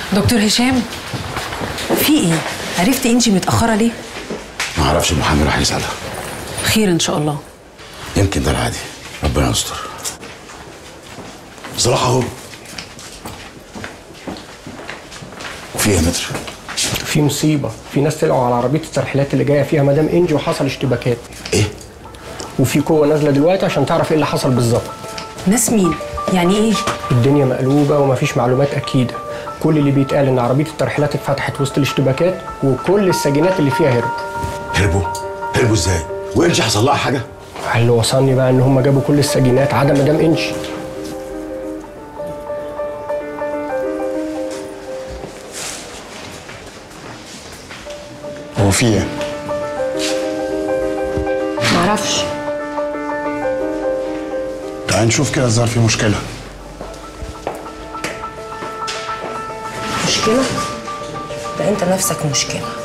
دكتور هشام في ايه عرفت انجي متاخره ليه ما اعرفش المحامي راح يسالها خير ان شاء الله يمكن ده العادي ربنا يستر بصراحه اهو في ايه يا متر في مصيبه في ناس طلعوا على عربيه الترحيلات اللي جايه فيها مدام انجي وحصل اشتباكات ايه وفي قوه نازله دلوقتي عشان تعرف ايه اللي حصل بالظبط ناس مين يعني ايه الدنيا مقلوبه ومفيش معلومات اكيده كل اللي بيتقال ان عربيه الترحيلات اتفتحت وسط الاشتباكات وكل السجينات اللي فيها هربوا هربوا هربوا ازاي وانجي حصل لها حاجه اللي وصلني بقى ان هم جابوا كل السجينات عدا مدام انجي هو في ايه؟ معرفش تعال نشوف كده الظاهر في مشكلة مشكلة؟ ده انت نفسك مشكلة